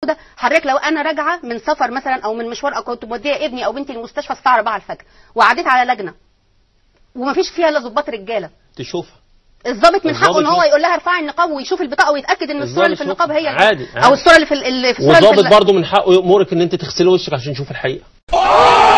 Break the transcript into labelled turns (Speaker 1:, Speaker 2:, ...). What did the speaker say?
Speaker 1: ده حضرتك لو انا راجعه من سفر مثلا او من مشوار او كنت موديه ابني او بنتي المستشفى الساعه 4 الفجر وعديت على لجنه ومفيش فيها الا ضباط رجاله
Speaker 2: تشوفها
Speaker 1: الضابط من حقه
Speaker 2: الضابط
Speaker 1: ان هو
Speaker 2: يشوف.
Speaker 1: يقول لها ارفعي النقاب ويشوف البطاقه ويتاكد ان الصوره اللي في
Speaker 2: الضابط
Speaker 1: النقاب هي
Speaker 2: يشوف. عادي،
Speaker 1: او
Speaker 2: عادي.
Speaker 1: الصوره اللي في ال- اللي في الصوره اللي في
Speaker 2: والضابط
Speaker 1: ال-
Speaker 2: برضه من حقه يأمرك ان انت تغسلي وشك عشان يشوف الحقيقه